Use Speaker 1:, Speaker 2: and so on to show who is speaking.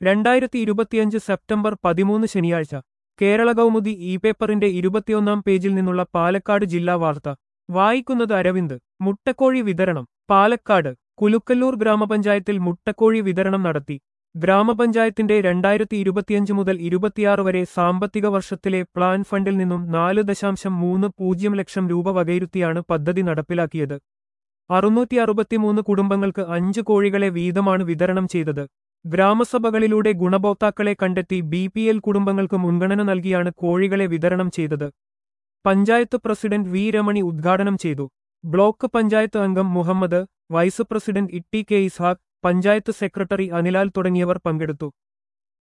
Speaker 1: രണ്ടായിരത്തി ഇരുപത്തിയഞ്ച് സെപ്റ്റംബർ പതിമൂന്ന് ശനിയാഴ്ച കേരള കൗമുദി ഇ പേപ്പറിന്റെ ഇരുപത്തിയൊന്നാം പേജിൽ നിന്നുള്ള പാലക്കാട് ജില്ലാ വാർത്ത വായിക്കുന്നത് അരവിന്ദ് മുട്ടക്കോഴി വിതരണം പാലക്കാട് കുലുക്കല്ലൂർ ഗ്രാമപഞ്ചായത്തിൽ മുട്ടക്കോഴി വിതരണം നടത്തി ഗ്രാമപഞ്ചായത്തിന്റെ രണ്ടായിരത്തി ഇരുപത്തിയഞ്ച് മുതൽ ഇരുപത്തിയാറ് വരെ സാമ്പത്തിക വർഷത്തിലെ പ്ലാൻ ഫണ്ടിൽ നിന്നും നാല് ദശാംശം മൂന്ന് പൂജ്യം ലക്ഷം രൂപ വകയിരുത്തിയാണ് പദ്ധതി നടപ്പിലാക്കിയത് അറുന്നൂറ്റി അറുപത്തിമൂന്ന് കുടുംബങ്ങൾക്ക് അഞ്ച് കോഴികളെ വീതമാണ് വിതരണം ചെയ്തത് ഗ്രാമസഭകളിലൂടെ ഗുണഭോക്താക്കളെ കണ്ടെത്തി ബി പി എൽ കുടുംബങ്ങൾക്ക് മുൻഗണന നൽകിയാണ് കോഴികളെ വിതരണം ചെയ്തത് പഞ്ചായത്ത് പ്രസിഡന്റ് വി രമണി ഉദ്ഘാടനം ചെയ്തു ബ്ലോക്ക് പഞ്ചായത്ത് അംഗം Muhammad vice president Itty K Ishaq panchayat secretary Anilal തുടങ്ങിയവർ പങ്കെടുത്തു